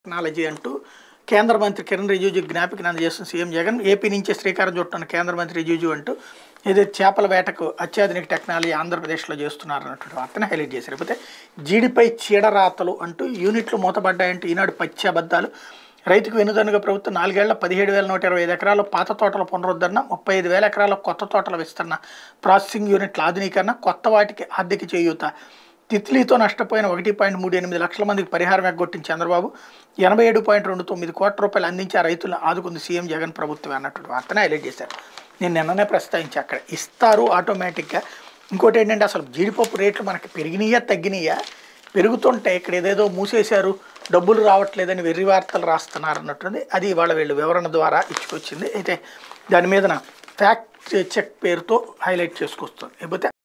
technology అంటూ కేంద్ర మంత్రి కిరణ్ రిజిజు జ్ఞాపికను అందజేస్తున్న సీఎం జగన్ ఏపీ నుంచే శ్రీకారం చుట్టున్న కేంద్ర మంత్రి రిజిజు అంటూ ఏదైతే చేపల వేటకు అత్యాధునిక టెక్నాలజీ ఆంధ్రప్రదేశ్లో చేస్తున్నారు అన్నటువంటి వార్తను హైలైట్ చేశారు లేకపోతే జీడిపై చీడరాతలు అంటూ యూనిట్లు మూతపడ్డాయంటూ ఈనాడు పచ్చి అబద్ధాలు రైతుకు వెనుదన్నుగా ప్రభుత్వం నాలుగేళ్ల పదిహేడు వేల నూట ఇరవై ఐదు ఎకరాల్లో పాత తోటల పునరుద్ధరణ ముప్పై ఐదు వేల ఎకరాల్లో కొత్త తోటల విస్తరణ ప్రాసెసింగ్ యూనిట్ల ఆధునీకరణ కొత్త వాటికి ఆర్థిక చేయూత తిత్లీతో నష్టపోయిన ఒకటి పాయింట్ మూడు ఎనిమిది లక్షల మందికి పరిహారం ఎగ్గొట్టిన చంద్రబాబు ఎనభై ఏడు పాయింట్ రెండు తొమ్మిది కోట్ల రూపాయలు అందించి ఆ రైతులను ఆదుకుంది సీఎం జగన్ ప్రభుత్వం అన్నటువంటి వార్తను హైలైట్ చేశారు నేను నిన్ననే ప్రస్తావించి అక్కడ ఇస్తారు ఆటోమేటిక్గా ఇంకోటి ఏంటంటే అసలు జీడిపప్పు రేట్లు మనకి పెరిగినాయా తగ్గినాయా పెరుగుతుంటే ఇక్కడ ఏదేదో మూసేశారు డబ్బులు రావట్లేదని వెర్రి వార్తలు రాస్తున్నారు అన్నట్టుంది అది ఇవాళ వీళ్ళు వివరణ ద్వారా ఇచ్చుకొచ్చింది అయితే దాని మీద ఫ్యాక్ట్ చెక్ పేరుతో హైలైట్ చేసుకొస్తుంది లేకపోతే